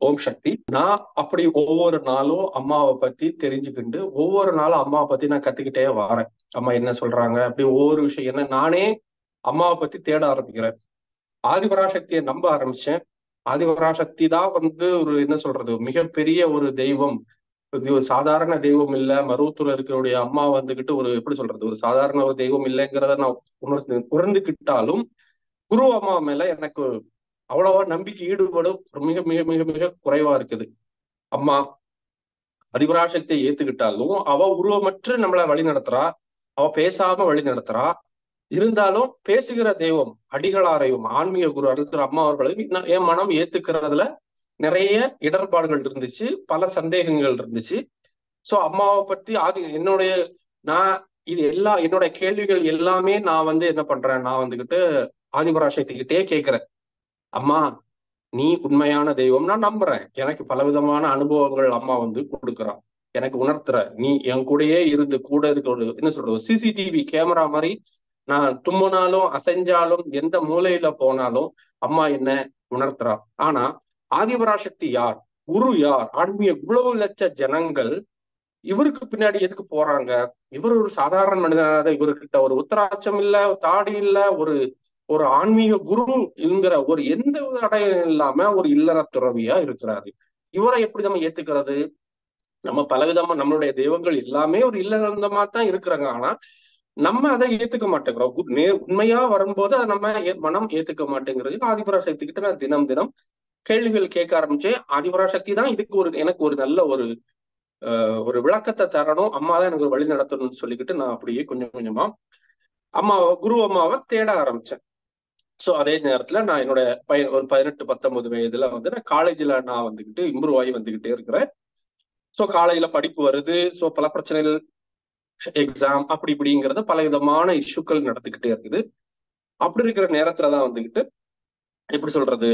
ஓம் சக்தி நான் அப்படி ஒவ்வொரு நாளும் அம்மாவை பத்தி தெரிஞ்சுக்கிண்டு ஒவ்வொரு நாளும் அம்மாவை பத்தி நான் கத்துக்கிட்டே வரேன் அம்மா என்ன சொல்றாங்க அப்படி ஒவ்வொரு விஷயம் என்ன நானே அம்மாவை பத்தி தேட ஆரம்பிக்கிறேன் ஆதிபராசக்தியை நம்ப ஆரம்பிச்சேன் ஆதிபராசக்தி தான் வந்து ஒரு என்ன சொல்றது மிகப்பெரிய ஒரு தெய்வம் இது ஒரு சாதாரண தெய்வம் இல்ல மருவத்தூர்ல இருக்கிறவுடைய அம்மா வந்துகிட்டு ஒரு எப்படி சொல்றது ஒரு சாதாரண ஒரு தெய்வம் இல்லைங்கிறத நான் உணர்ந்து உணர்ந்துக்கிட்டாலும் குரு அம்மா மேல எனக்கு அவ்வளவா நம்பிக்கை ஈடுபாடு மிக மிக மிக மிக குறைவா இருக்குது அம்மா அதிபராசக்தியை ஏத்துக்கிட்டாலும் அவ உருவமற்று நம்மள வழி நடத்துறா அவ பேசாம வழி நடத்துறா இருந்தாலும் பேசுகிற தெய்வம் அடிகளாரையும் ஆன்மீக குரு அருள் அம்மா அவர்களையும் என் மனம் ஏத்துக்கிறதுல நிறைய இடர்பாடுகள் இருந்துச்சு பல சந்தேகங்கள் இருந்துச்சு சோ அம்மாவை பத்தி ஆதி என்னுடைய நான் இது எல்லா என்னோட கேள்விகள் எல்லாமே நான் வந்து என்ன பண்றேன் நான் வந்துகிட்டு ஆதிபராசக்திகிட்டே கேட்கிறேன் அம்மா நீ உண்மையான தெய்வம் நான் நம்புறேன் எனக்கு பலவிதமான அனுபவங்கள் அம்மா வந்து கொடுக்குறான் எனக்கு உணர்த்துற நீ என் கூடயே இருந்து கூட இருக்க ஒரு என்ன சொல்றது சிசிடிவி கேமரா மாதிரி நான் தும்முனாலும் அசைஞ்சாலும் எந்த மூலையில போனாலும் அம்மா என்ன உணர்த்துறா ஆனா ஆதிபராசக்தி யார் குரு யார் ஆன்மீக இவ்வளவு லட்ச ஜனங்கள் இவருக்கு பின்னாடி எதுக்கு போறாங்க இவர் ஒரு சாதாரண மனிதனாக இவர்கிட்ட ஒரு உத்தராட்சம் இல்ல தாடி இல்ல ஒரு ஒரு ஆன்மீக குரு என்கிற ஒரு எந்த வித அடையம் இல்லாம ஒரு இல்லற துறவியா இருக்கிறாரு இவரை எப்படி நம்ம ஏத்துக்கிறது நம்ம பலவிதமா நம்மளுடைய தெய்வங்கள் எல்லாமே ஒரு இல்லறந்தமா தான் இருக்கிறாங்க ஆனா நம்ம அதை ஏத்துக்க மாட்டேங்கிறோம் நே உண்மையா வரும்போது அதை நம்ம மனம் ஏத்துக்க மாட்டேங்கிறது ஆதிபராசக்தி கிட்ட நான் தினம் தினம் கேள்விகள் கேட்க ஆரம்பிச்சேன் ஆதிபராசக்தி தான் இதுக்கு ஒரு எனக்கு ஒரு நல்ல ஒரு ஒரு விளக்கத்தை தரணும் அம்மா தான் எனக்கு ஒரு வழி நடத்தணும்னு சொல்லிக்கிட்டு நான் அப்படியே கொஞ்சம் கொஞ்சமா அம்மாவை குரு அம்மாவை தேட ஆரம்பிச்சேன் ஸோ அதே நேரத்துல நான் என்னோட பய ஒரு பதினெட்டு பத்தொன்பது வயதுல வந்து நான் காலேஜ்ல நான் வந்துகிட்டு இம்ப்ரூவ் ஆகி வந்துகிட்டே இருக்கிறேன் ஸோ காலேஜ்ல படிப்பு வருது ஸோ பல பிரச்சனைகள் எக்ஸாம் அப்படி இப்படிங்கிறது பல விதமான இஷ்யூக்கள் நடந்துகிட்டே இருக்குது அப்படி இருக்கிற நேரத்துலதான் வந்துகிட்டு எப்படி சொல்றது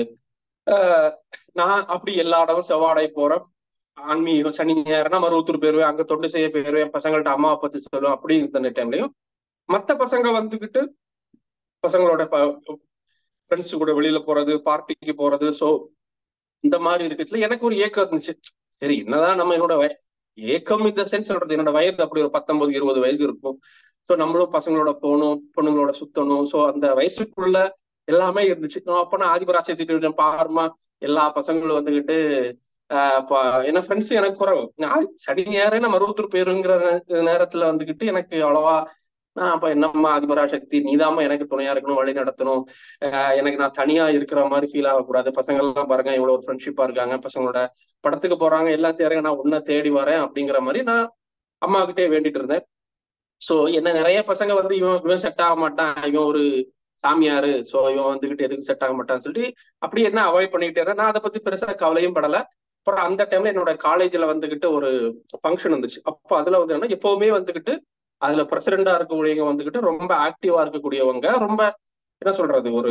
நான் அப்படி எல்லா இடமும் செவ்வாடை போறேன் ஆன்மீகம் சனி நேரம்னா மருவத்தூர் போயிருவேன் அங்க தொண்டு செய்ய போயிருவேன் பசங்கள்ட்ட அம்மாவை பத்தி சொல்லுவேன் அப்படி இருந்த டைம்லயும் மத்த பசங்க வந்துகிட்டு பசங்களோட ஃப்ரெண்ட்ஸ் கூட வெளியில போறது பார்ட்டிக்கு போறது ஸோ இந்த மாதிரி இருக்கிறதுல எனக்கு ஒரு ஏக்கம் இருந்துச்சு சரி என்னதான் நம்ம என்னோட ஏக்கம் இந்த சென்ஸ் சொல்றது என்னோட வயது அப்படி ஒரு பத்தொன்பது இருபது வயது இருக்கும் ஸோ நம்மளும் பசங்களோட போகணும் பொண்ணுங்களோட சுத்தணும் ஸோ அந்த வயசுக்குள்ள எல்லாமே இருந்துச்சு அப்ப நான் ஆதிபராசத்துக்கு பாருமா எல்லா பசங்களும் வந்துகிட்டு என்ன ஃப்ரெண்ட்ஸ் எனக்கு குறவு நான் சனி நேரம் நான் மருவத்தூர் பேருங்கிற நேரத்துல வந்துகிட்டு எனக்கு அவ்வளவா நான் அப்ப என்னம்மா ஆதிபராசக்தி நீதாம்மா எனக்கு துணையா இருக்கணும் வழி நடத்தணும் எனக்கு நான் தனியா இருக்கிற மாதிரி ஃபீல் ஆகக்கூடாது பசங்க எல்லாம் பாருங்க இவ்வளவு ஒரு ஃப்ரெண்ட்ஷிப்பா இருக்காங்க பசங்களோட படத்துக்கு போறாங்க எல்லாம் சேருங்க நான் உன்ன தேடி வரேன் அப்படிங்கிற மாதிரி நான் அம்மா கிட்டே வேண்டிட்டு இருந்தேன் சோ என்ன நிறைய பசங்க வந்து இவன் இவன் செட் ஆக மாட்டான் இவன் ஒரு சாமியாரு சோ இவன் வந்துகிட்டு எதுக்கும் செட் ஆக மாட்டான்னு சொல்லிட்டு அப்படி என்ன அவாய்ட் பண்ணிக்கிட்டே இருந்தேன் நான் அதை பத்தி பெருசா கவலையும் படல அப்புறம் அந்த டைம்ல என்னோட காலேஜ்ல வந்துகிட்டு ஒரு ஃபங்க்ஷன் வந்துச்சு அப்போ அதுல வந்து எப்பவுமே வந்துகிட்டு அதுல பிரசிடண்டா இருக்கக்கூடியவங்க வந்துகிட்டு ரொம்ப ஆக்டிவா இருக்கக்கூடியவங்க ரொம்ப என்ன சொல்றது ஒரு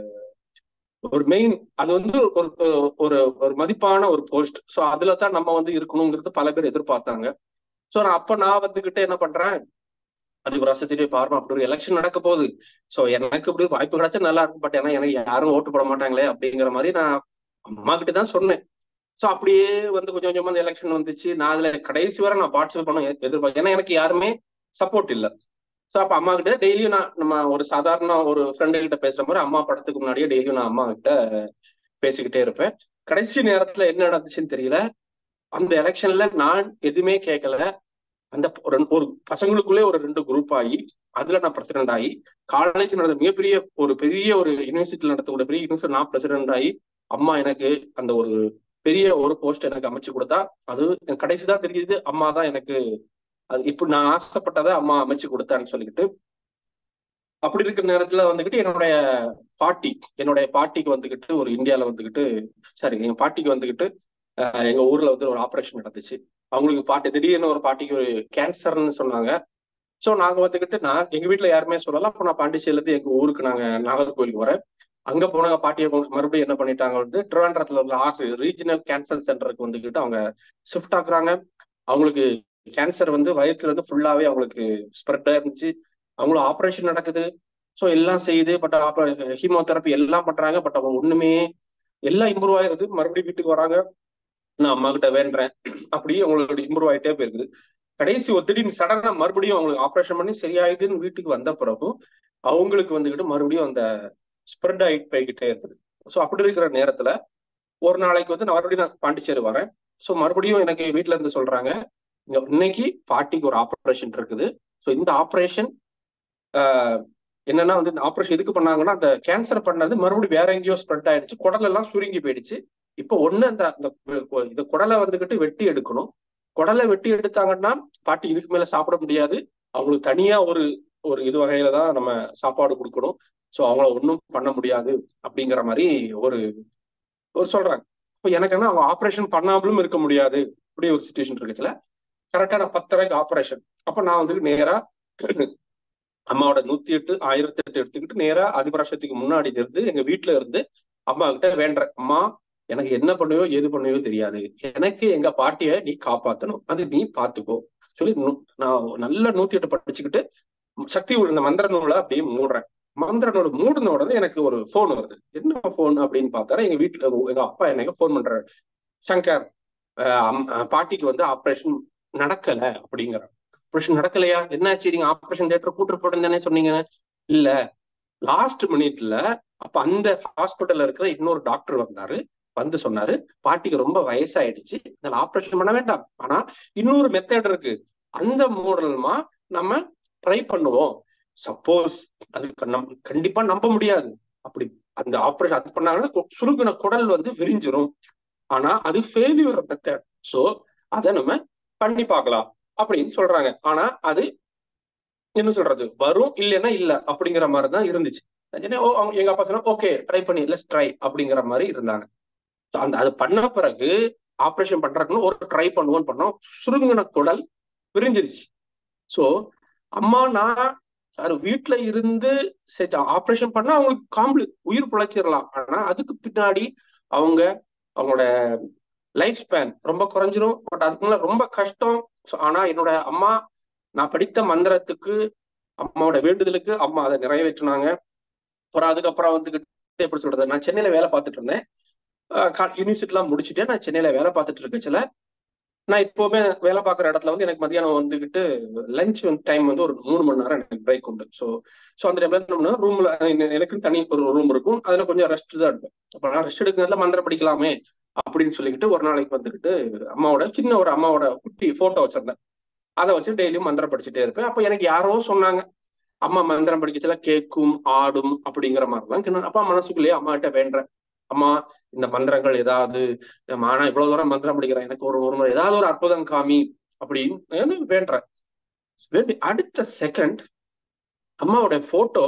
ஒரு மெயின் அது வந்து ஒரு ஒரு ஒரு மதிப்பான ஒரு போஸ்ட் ஸோ அதுல தான் நம்ம வந்து இருக்கணுங்கிறது பல பேர் எதிர்பார்த்தாங்க ஸோ நான் அப்ப நான் வந்துகிட்டு என்ன பண்றேன் அது ஒரு வருஷத்துக்கு பாருமா அப்படி ஒரு எலெக்ஷன் நடக்க போகுது ஸோ எனக்கு இப்படி வாய்ப்பு கிடைச்சா நல்லா இருக்கும் பட் ஏன்னா எனக்கு யாரும் ஓட்டு போட மாட்டாங்களே அப்படிங்கிற மாதிரி நான் அம்மா கிட்ட தான் சொன்னேன் ஸோ அப்படியே வந்து கொஞ்சம் கொஞ்சமா அந்த எலெக்ஷன் வந்துச்சு நான் அதுல கடைசி வரை நான் பார்ட்டிசிபேட் பண்ண எதிர்பார்க்க ஏன்னா எனக்கு யாருமே சப்போர்ட் இல்லை ஸோ அப்போ அம்மா கிட்ட டெய்லியும் நான் நம்ம ஒரு சாதாரண ஒரு ஃப்ரெண்டு கிட்ட பேசுற மாதிரி அம்மா படத்துக்கு முன்னாடியே டெய்லியும் நான் அம்மா கிட்ட பேசிக்கிட்டே இருப்பேன் கடைசி நேரத்துல என்ன நடந்துச்சுன்னு தெரியல அந்த எலெக்ஷன்ல நான் எதுவுமே கேட்கல அந்த ஒரு பசங்களுக்குள்ளே ஒரு ரெண்டு குரூப் ஆகி அதுல நான் பிரசிடென்ட் ஆகி காலேஜ் நடந்த மிகப்பெரிய ஒரு பெரிய ஒரு யூனிவர்சிட்டியில் நடத்தக்கூடிய பெரிய யூனிவர்சிட்டி நான் பிரசிடென்ட் ஆகி அம்மா எனக்கு அந்த ஒரு பெரிய ஒரு போஸ்ட் எனக்கு அமைச்சு கொடுத்தா அது கடைசி தான் தெரியுது அம்மா தான் எனக்கு அது இப்ப நான் ஆசைப்பட்டதை அம்மா அமைச்சு கொடுத்தான்னு சொல்லிக்கிட்டு அப்படி இருக்கிற நேரத்துல வந்துகிட்டு என்னுடைய பாட்டி என்னுடைய பாட்டிக்கு வந்துகிட்டு ஒரு இந்தியால வந்துகிட்டு சாரி எங்க பாட்டிக்கு வந்துகிட்டு எங்க ஊர்ல வந்து ஒரு ஆப்ரேஷன் நடந்துச்சு அவங்களுக்கு பாட்டி திடீர்னு ஒரு பாட்டிக்கு ஒரு கேன்சர்னு சொன்னாங்க ஸோ நாங்க வந்துகிட்டு நான் எங்க வீட்டுல யாருமே சொல்லல அப்போ நான் பாண்டிச்சேரியில இருந்து எங்க ஊருக்கு நாங்க நாகர்கோவிலுக்கு வரேன் அங்க போனாங்க பாட்டியை மறுபடியும் என்ன பண்ணிட்டாங்க வந்து திருவாண்டரத்துல உள்ள ஆர்ட்ஸ் ரீஜனல் கேன்சர் சென்டருக்கு வந்துகிட்டு அவங்க ஷிஃப்ட் ஆக்குறாங்க அவங்களுக்கு கேன்சர் வந்து வயிற்றுல இருந்து ஃபுல்லாவே அவங்களுக்கு ஸ்ப்ரெட் இருந்துச்சு அவங்களும் ஆப்ரேஷன் நடக்குது ஸோ எல்லாம் செய்யுது பட் ஹீமோதெரப்பி எல்லாம் பண்றாங்க பட் அவங்க ஒண்ணுமே எல்லாம் இம்ப்ரூவ் ஆயிருது மறுபடியும் வீட்டுக்கு வராங்க நான் அம்மா கிட்ட வேண்டேன் அப்படியே அவங்களோட இம்ப்ரூவ் ஆயிட்டே போயிருக்குது கடைசி ஒரு திடீர்னு சடனா மறுபடியும் அவங்களுக்கு ஆப்ரேஷன் பண்ணி சரியாயிட்டுன்னு வீட்டுக்கு வந்த பிறகும் அவங்களுக்கு வந்துகிட்டு மறுபடியும் அந்த ஸ்ப்ரெட் ஆகிட்டு போய்கிட்டே இருக்குது ஸோ அப்படி இருக்கிற நேரத்துல ஒரு நாளைக்கு வந்து நான் மறுபடியும் நான் பாண்டிச்சேரி வரேன் ஸோ மறுபடியும் எனக்கு வீட்டுல இருந்து சொல்றாங்க இங்க இன்னைக்கு பாட்டிக்கு ஒரு ஆப்ரேஷன் இருக்குது ஸோ இந்த ஆப்ரேஷன் என்னன்னா வந்து இந்த ஆப்ரேஷன் எதுக்கு பண்ணாங்கன்னா அந்த கேன்சர் பண்ணது மறுபடியும் வேற எங்கேயோ ஸ்ப்ரெட் ஆயிடுச்சு குடல் எல்லாம் சுருங்கி போயிடுச்சு இப்போ ஒண்ணு அந்த இந்த குடலை வந்துகிட்டு வெட்டி எடுக்கணும் குடலை வெட்டி எடுத்தாங்கன்னா பாட்டி இதுக்கு மேல சாப்பிட முடியாது அவங்களுக்கு தனியா ஒரு ஒரு இது வகையில தான் நம்ம சாப்பாடு கொடுக்கணும் ஸோ அவங்கள ஒன்றும் பண்ண முடியாது அப்படிங்கிற மாதிரி ஒரு ஒரு சொல்றாங்க இப்போ எனக்கு என்ன அவங்க ஆப்ரேஷன் பண்ணாமலும் இருக்க முடியாது இப்படி ஒரு சுச்சுவேஷன் இருக்குச்சுல கரெக்டா நான் பத்தரைக்கு ஆப்ரேஷன் அப்ப நான் வந்து நேரா அம்மாவோட நூத்தி எட்டு ஆயிரத்தி எட்டு எடுத்துக்கிட்டு நேரா அதிபராஷத்துக்கு முன்னாடி இருந்து எங்க வீட்டுல இருந்து அம்மா கிட்ட வேண்டேன் அம்மா எனக்கு என்ன பண்ணுவோ எது பண்ணுவோ தெரியாது எனக்கு எங்க பாட்டிய நீ காப்பாத்தணும் அது நீ பாத்துக்கோ சொல்லி நான் நல்ல நூத்தி எட்டு படிச்சுக்கிட்டு சக்தி இந்த மந்திர நூலை அப்படியே மூடுறேன் மந்திர நூல் மூடின உடனே எனக்கு ஒரு போன் வருது என்ன போன் அப்படின்னு பார்த்தா எங்க வீட்டுல எங்க அப்பா எனக்கு போன் பண்றாரு சங்கர் பாட்டிக்கு வந்து ஆப்ரேஷன் நடக்கல அப்படிங்கிற ஆப்ரேஷன் நடக்கலையா என்னாச்சு நீங்க ஆப்ரேஷன் தேட்டர் கூட்டு போட்டு தானே சொன்னீங்க இல்ல லாஸ்ட் மினிட்ல அப்ப அந்த ஹாஸ்பிட்டல்ல இருக்கிற இன்னொரு டாக்டர் வந்தாரு வந்து சொன்னாரு பாட்டிக்கு ரொம்ப வயசாயிடுச்சு அதனால ஆப்ரேஷன் பண்ண வேண்டாம் ஆனா இன்னொரு மெத்தட் இருக்கு அந்த மூடலமா நம்ம ட்ரை பண்ணுவோம் சப்போஸ் அது நம் கண்டிப்பா நம்ப முடியாது அப்படி அந்த ஆப்ரேஷன் அது பண்ணாங்கன்னா சுருங்கின குடல் வந்து விரிஞ்சிரும் ஆனா அது ஃபெயிலியூர் மெத்தட் சோ அதை நம்ம பண்ணி பார்க்கலாம் அப்படின்னு சொல்றாங்க ஆனா அது என்ன சொல்றது வரும் இல்லைன்னா இல்ல அப்படிங்கிற மாதிரி தான் இருந்துச்சு எங்க அப்பா சொன்னா ஓகே ட்ரை பண்ணி லெஸ் ட்ரை அப்படிங்கிற மாதிரி இருந்தாங்க அந்த அது பண்ண பிறகு ஆப்ரேஷன் பண்றதுக்குன்னு ஒரு ட்ரை பண்ணுவோம்னு பண்ணோம் சுருங்கின குடல் விரிஞ்சிருச்சு சோ அம்மா நான் சார் வீட்டுல இருந்து ஆப்ரேஷன் பண்ணா அவங்களுக்கு காம்பிள் உயிர் பிழைச்சிடலாம் ஆனா அதுக்கு பின்னாடி அவங்க அவங்களோட லைஃப் ஸ்பேன் ரொம்ப குறைஞ்சிரும் பட் அதுக்குள்ள ரொம்ப கஷ்டம் ஆனா என்னோட அம்மா நான் படித்த மந்திரத்துக்கு அம்மாவோட வேண்டுதலுக்கு அம்மா அதை நிறைவேற்றினாங்க அப்புறம் அதுக்கப்புறம் வந்துகிட்டு எப்படி சொல்றது நான் சென்னையில வேலை பார்த்துட்டு இருந்தேன் யூனிவர்சிட்டிலாம் முடிச்சுட்டு நான் சென்னையில வேலை பார்த்துட்டு இருக்கச்சுல நான் இப்போவுமே வேலை பார்க்குற இடத்துல வந்து எனக்கு மதியானம் வந்துகிட்டு லஞ்ச் டைம் வந்து ஒரு மூணு மணி நேரம் எனக்கு பிரேக் உண்டு ஸோ ஸோ அந்த டைம்ல என்ன ரூம்ல எனக்கு தனி ஒரு ரூம் இருக்கும் அதுல கொஞ்சம் ரெஸ்ட் தான் எடுப்பேன் அப்போ நான் ரெஸ்ட் எடுக்கிறதுல மந்திரம் படிக்கலாமே அப்படின்னு சொல்லிக்கிட்டு ஒரு நாளைக்கு வந்துக்கிட்டு அம்மாவோட சின்ன ஒரு அம்மாவோட குட்டி போட்டோ வச்சிருந்தேன் அதை வச்சு டெய்லியும் மந்திரம் படிச்சுட்டே இருப்பேன் அப்போ எனக்கு யாரோ சொன்னாங்க அம்மா மந்திரம் படிக்கச்சுல கேக்கும் ஆடும் அப்படிங்கிற மாதிரிலாம் அப்பா மனசுக்குள்ளேயே அம்மா கிட்ட வேண்டேன் அம்மா இந்த மந்திரங்கள் ஏதாவது ஆனா இவ்வளவு தூரம் மந்திரம் படிக்கிறேன் எனக்கு ஒரு ஒரு முறை ஏதாவது ஒரு அற்புதம் காமி அப்படின்னு வேண்டேன் வேண்டி அடுத்த செகண்ட் அம்மாவோட போட்டோ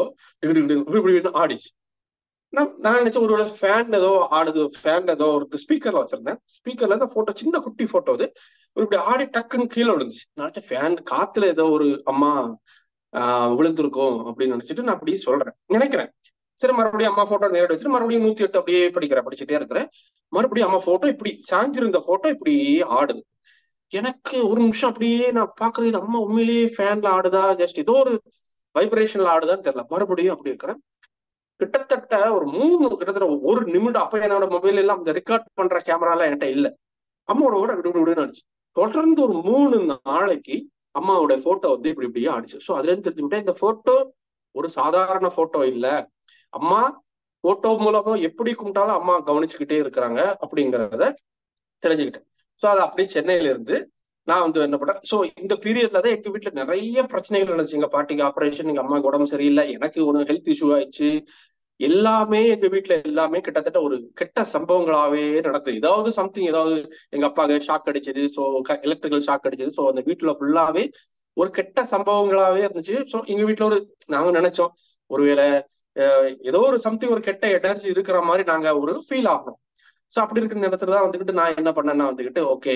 ஆடிச்சு நான் நான் நினைச்சேன் ஒரு ஃபேன் ஏதோ ஆடுது ஃபேன் ஏதோ ஒரு ஸ்பீக்கர்ல வச்சிருந்தேன் ஸ்பீக்கர்ல இந்த போட்டோ சின்ன குட்டி போட்டோ அது ஒரு இப்படி ஆடி டக்குன்னு கீழே விழுந்துச்சு நினைச்சேன் ஃபேன் காத்துல ஏதோ ஒரு அம்மா ஆஹ் விழுந்திருக்கும் அப்படின்னு நினைச்சிட்டு நான் அப்படியே சொல்றேன் நினைக்கிறேன் சரி மறுபடியும் அம்மா போட்டோ நேரடி வச்சுட்டு மறுபடியும் நூத்தி எட்டு அப்படியே படிக்கிறேன் படிச்சுட்டே இருக்கிறேன் மறுபடியும் அம்மா போட்டோ இப்படி சாஞ்சிருந்த போட்டோ இப்படி ஆடுது எனக்கு ஒரு நிமிஷம் அப்படியே நான் பாக்குறது அம்மா உண்மையிலேயே ஃபேன்ல ஆடுதா ஜஸ்ட் ஏதோ ஒரு வைப்ரேஷன்ல ஆடுதான்னு தெரியல மறுபடியும் அப்படி இருக்கிறேன் கிட்டத்தட்ட ஒரு மூணு கிட்டத்தட்ட ஒரு நிமிடம் அப்ப என்னோட மொபைல் எல்லாம் அந்த ரெக்கார்ட் பண்ற கேமரா எல்லாம் என்கிட்ட இல்ல அம்மாவோட கூட விடு விடுன்னு அடிச்சு தொடர்ந்து ஒரு மூணு நாளைக்கு அம்மாவோட போட்டோ வந்து இப்படி இப்படியே ஆடிச்சு ஸோ அதுல இருந்து தெரிஞ்சுக்கிட்டேன் இந்த போட்டோ ஒரு சாதாரண போட்டோ இல்ல அம்மா போட்டோ மூலமா எப்படி கும்பிட்டாலும் அம்மா கவனிச்சுக்கிட்டே இருக்கிறாங்க அப்படிங்கிறத தெரிஞ்சுக்கிட்டேன் ஸோ அது அப்படியே சென்னையில இருந்து நான் வந்து என்ன பண்ணேன் ஸோ இந்த பீரியட்ல தான் எங்க வீட்டுல நிறைய பிரச்சனைகள் நடந்துச்சு எங்க பாட்டிக்கு ஆப்ரேஷன் எங்க அம்மாவுக்கு உடம்பு சரியில்லை எனக்கு ஒரு ஹெல்த் இஷ்யூ ஆயிடுச்சு எல்லாமே எங்க வீட்டுல எல்லாமே கிட்டத்தட்ட ஒரு கெட்ட சம்பவங்களாவே நடக்குது ஏதாவது சம்திங் ஏதாவது எங்க அப்பாவுக்கு ஷாக் அடிச்சது ஸோ எலக்ட்ரிக்கல் ஷாக் அடிச்சது ஸோ அந்த வீட்டுல ஃபுல்லாவே ஒரு கெட்ட சம்பவங்களாவே இருந்துச்சு ஸோ எங்க வீட்டுல ஒரு நாங்க நினைச்சோம் ஒருவேளை ஏதோ ஒரு சம்திங் ஒரு கெட்ட எனர்ஜி இருக்கிற மாதிரி நாங்க ஒரு ஃபீல் ஆகணும் ஸோ அப்படி இருக்கிற நேரத்துல தான் வந்துகிட்டு நான் என்ன பண்ணேன்னா வந்துகிட்டு ஓகே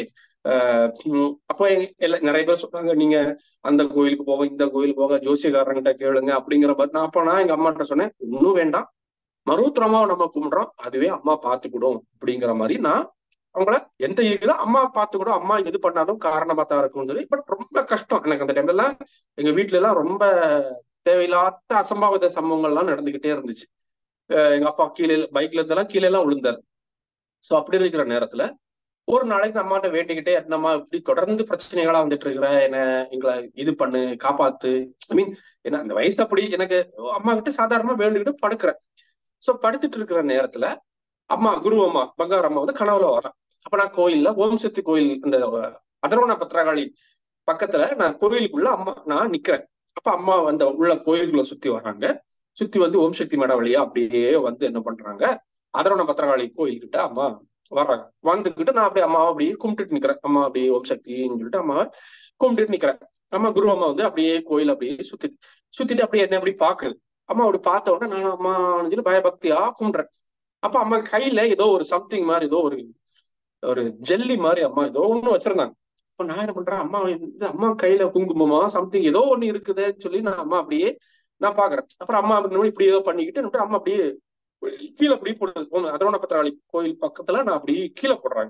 அப்போ எல்லாம் நிறைய பேர் சொன்னாங்க நீங்க அந்த கோயிலுக்கு போக இந்த கோயிலுக்கு போக ஜோசியக்காரங்கிட்ட கேளுங்க அப்படிங்கிற மாதிரி நான் அப்ப நான் எங்க அம்மாட்ட சொன்னேன் ஒன்றும் வேண்டாம் மருத்துவமாவை நம்ம கும்பிடுறோம் அதுவே அம்மா பார்த்துக்கிடும் அப்படிங்கிற மாதிரி நான் அவங்கள எந்த இருக்குதோ அம்மா பார்த்துக்கிடும் அம்மா எது பண்ணாலும் காரணமா தான் இருக்கும்னு சொல்லி பட் ரொம்ப கஷ்டம் எனக்கு அந்த டைம்ல எல்லாம் எங்க வீட்டுல எல்லாம் ரொம்ப தேவையில்லாத அசம்பாவித சம்பவங்கள்லாம் நடந்துகிட்டே இருந்துச்சு எங்க அப்பா கீழே பைக்ல இருந்தெல்லாம் கீழே எல்லாம் விழுந்தார் ஸோ அப்படி இருக்கிற நேரத்துல ஒரு நாளைக்கு நான் அம்மாட்ட வேண்டிக்கிட்டே என்னம்மா இப்படி தொடர்ந்து பிரச்சனைகளா வந்துட்டு இருக்கிற என்ன எங்களை இது பண்ணு காப்பாத்து ஐ மீன் என்ன அந்த வயசு அப்படி எனக்கு அம்மா கிட்ட சாதாரணமா வேண்டிக்கிட்டு படுக்கிறேன் சோ படுத்துட்டு இருக்கிற நேரத்துல அம்மா குரு அம்மா பங்கார அம்மா வந்து கனவுல வரேன் அப்ப நான் கோயில்ல ஓம் சக்தி கோயில் இந்த அதர்வண பத்திரகாளி பக்கத்துல நான் கோயிலுக்குள்ள அம்மா நான் நிக்கிறேன் அப்ப அம்மா அந்த உள்ள கோயிலுக்குள்ள சுத்தி வர்றாங்க சுத்தி வந்து ஓம் சக்தி மட வழியா அப்படியே வந்து என்ன பண்றாங்க அதர்வண பத்திரகாளி கோயில்கிட்ட அம்மா வர்றாங்க வந்துகிட்டு நான் அப்படியே அம்மாவை அப்படியே கும்பிட்டுட்டு நிக்கிறேன் அம்மா அப்படியே ஓம் சக்தின்னு சொல்லிட்டு அம்மா கும்பிட்டுட்டு நிக்கிறேன் அம்மா குரு அம்மா வந்து அப்படியே கோயில் அப்படியே சுத்தி சுத்திட்டு அப்படியே என்ன அப்படி பாக்குது அம்மா அப்படி பார்த்த உடனே நான் அம்மான்னு சொல்லி பயபக்தியா கும்பிடுறேன் அப்ப அம்மா கையில ஏதோ ஒரு சம்திங் மாதிரி ஏதோ ஒரு ஒரு ஜெல்லி மாதிரி அம்மா ஏதோ ஒண்ணு வச்சிருந்தாங்க அப்ப நான் என்ன பண்றேன் அம்மா இது அம்மா கையில குங்குமமா சம்திங் ஏதோ ஒண்ணு இருக்குதுன்னு சொல்லி நான் அம்மா அப்படியே நான் பாக்குறேன் அப்புறம் அம்மா இப்படி ஏதோ பண்ணிக்கிட்டு அம்மா அப்படியே கீழே அப்படி போடுறது அதரோட பத்திராளி கோயில் பக்கத்துல நான் அப்படி கீழே போடுறாங்க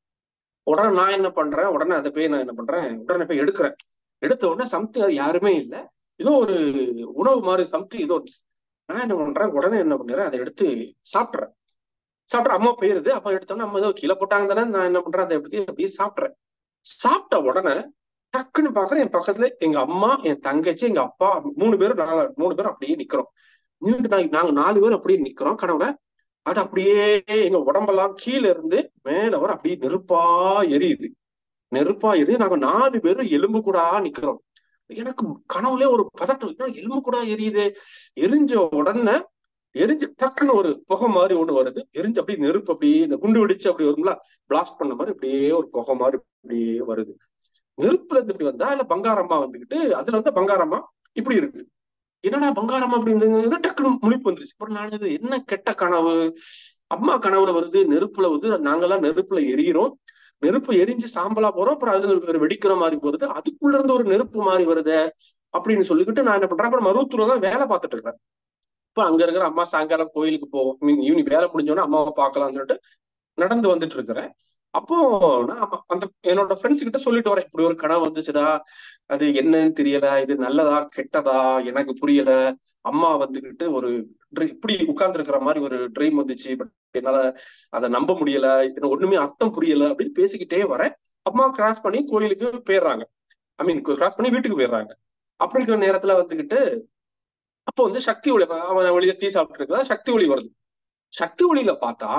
உடனே நான் என்ன பண்றேன் உடனே அதை போய் நான் என்ன பண்றேன் உடனே போய் எடுக்கிறேன் எடுத்த உடனே சம்திங் அது யாருமே இல்லை ஏதோ ஒரு உணவு மாதிரி சம்திங் ஏதோ நான் என்ன பண்றேன் உடனே என்ன பண்றேன் அதை எடுத்து சாப்பிட்றேன் சாப்பிட்ற அம்மா போயிருது அப்ப எடுத்தோன்னே அம்மா ஏதோ கீழே போட்டாங்க தானே நான் என்ன பண்றேன் அதை எடுத்து அப்படியே சாப்பிட்றேன் சாப்பிட்ட உடனே டக்குன்னு பாக்குறேன் என் பக்கத்துல எங்க அம்மா என் தங்கச்சி எங்க அப்பா மூணு பேரும் நாலு மூணு பேரும் அப்படியே நிக்கிறோம் நின்றுட்டு நாங்க நாங்க நாலு பேர் அப்படியே நிக்கிறோம் கனவுல அது அப்படியே எங்க உடம்பெல்லாம் கீழே இருந்து மேல வர அப்படியே நெருப்பா எரியுது நெருப்பா எரியுது நாங்க நாலு பேரும் எலும்பு கூட நிக்கிறோம் எனக்கு கனவுல ஒரு பதட்டம் எலும்பு கூட எரியுது எரிஞ்ச உடனே எரிஞ்சு டக்குன்னு ஒரு புகை மாதிரி ஒண்ணு வருது எரிஞ்சு அப்படியே நெருப்பு அப்படியே இந்த குண்டு வெடிச்சு அப்படி வரும்ல பிளாஸ்ட் பண்ண மாதிரி அப்படியே ஒரு புகை மாதிரி அப்படியே வருது நெருப்புல இருந்து இப்படி வந்தா இல்ல பங்காரம்மா வந்துகிட்டு அதுல வந்து பங்காரம்மா இப்படி இருக்கு என்னடா பங்காரம்மா அப்படி இருந்தது டக்குனு முழிப்பு வந்துருச்சு அப்புறம் நான் இது என்ன கெட்ட கனவு அம்மா கனவுல வருது நெருப்புல வந்து நாங்கெல்லாம் நெருப்புல எரியிறோம் நெருப்பு எரிஞ்சு சாம்பலா போறோம் அப்புறம் அதுல ஒரு வெடிக்கிற மாதிரி வருது அதுக்குள்ள இருந்து ஒரு நெருப்பு மாதிரி வருது அப்படின்னு சொல்லிக்கிட்டு நான் என்ன பண்றேன் அப்புறம் மருவத்தூர்ல தான் வேலை பார்த்துட்டு இருக்கேன் இப்ப அங்க இருக்கிற அம்மா சாயங்காலம் கோயிலுக்கு போவோம் மீன் ஈவினிங் வேலை முடிஞ்சோன்னா அம்மாவை பார்க்கலாம்னு சொல்லிட்டு நடந்து வந்துட்டு இருக்கிறேன் அப்போ நான் அந்த என்னோட ஃப்ரெண்ட்ஸ் கிட்ட சொல்லிட்டு வரேன் இப்படி ஒரு கனவு வந்துச்சுடா அது என்னன்னு தெரியல இது நல்லதா கெட்டதா எனக்கு புரியல அம்மா வந்துகிட்டு ஒரு இப்படி உட்கார்ந்து இருக்கிற மாதிரி ஒரு ட்ரீம் வந்துச்சு பட் என்னால அதை நம்ப முடியல எனக்கு ஒண்ணுமே அர்த்தம் புரியல அப்படின்னு பேசிக்கிட்டே வரேன் அம்மா கிராஸ் பண்ணி கோயிலுக்கு போயிடுறாங்க ஐ மீன் கிராஸ் பண்ணி வீட்டுக்கு போயிடுறாங்க அப்படி இருக்கிற நேரத்துல வந்துகிட்டு அப்போ வந்து சக்தி ஒளி அவன் வெளியே டீ சாப்பிட்டு இருக்கா சக்தி ஒளி வருது சக்தி ஒளியில பார்த்தா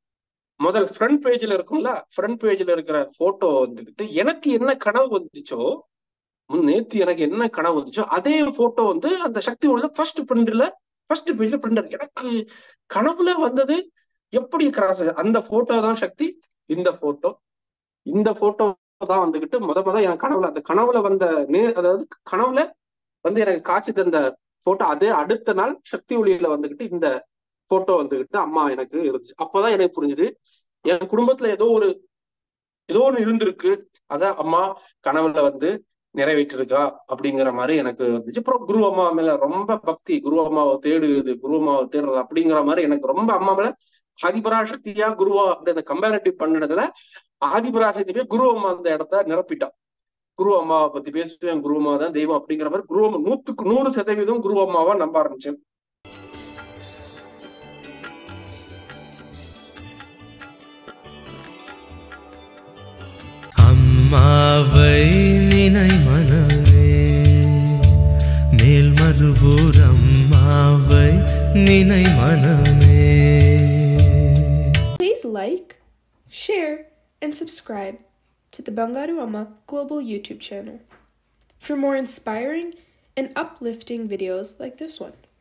முதல் ஃப்ரண்ட் பேஜ்ல இருக்கும்ல ஃப்ரண்ட் பேஜ்ல இருக்கிற போட்டோ வந்துகிட்டு எனக்கு என்ன கனவு வந்துச்சோ நேத்து எனக்கு என்ன கனவு வந்துச்சோ அதே போட்டோ வந்து அந்த சக்தி ஒளியில ஃபர்ஸ்ட் பிரிண்ட்ல ஃபர்ஸ்ட் பேஜ்ல பிரிண்டர் எனக்கு கனவுல வந்தது எப்படி கிராஸ் அந்த போட்டோ தான் சக்தி இந்த போட்டோ இந்த போட்டோ தான் வந்துகிட்டு முத முத என் கனவுல அந்த கனவுல வந்த நே அதாவது கனவுல வந்து எனக்கு காட்சி தந்த போட்டோ அதே அடுத்த நாள் சக்தி ஒளியில வந்துகிட்டு இந்த போட்டோ வந்துகிட்டு அம்மா எனக்கு இருந்துச்சு அப்பதான் எனக்கு புரிஞ்சுது என் குடும்பத்துல ஏதோ ஒரு ஏதோ ஒண்ணு இருந்திருக்கு அத அம்மா கனவுல வந்து நிறைவேற்றிருக்கா அப்படிங்கிற மாதிரி எனக்கு இருந்துச்சு அப்புறம் குரு அம்மா மேல ரொம்ப பக்தி குரு அம்மாவை தேடுது குரு அம்மாவை தேடுறது அப்படிங்கிற மாதிரி எனக்கு ரொம்ப அம்மா மேல ஆதிபராசக்தியா குருவா அப்படி அந்த கம்பேரிட்டிவ் பண்ணினதுல ஆதிபராசக்தி குரு அம்மா அந்த இடத்த நிரப்பிட்டான் குரு அம்மாவை பத்தி பேசுவேன் குரு அம்மா தான் தெய்வம் அப்படிங்கிற மாதிரி குரு அம்மா நூத்துக்கு நூறு சதவீதம் குரு அம்மாவா நம்ப ஆரம்பிச்சேன் அம்மாவை நினை மனமே மேல் மறுவூர் அம்மாவை நினை மனமே Please like, share, and subscribe to the Bangaru Amma Global YouTube channel for more inspiring and uplifting videos like this one.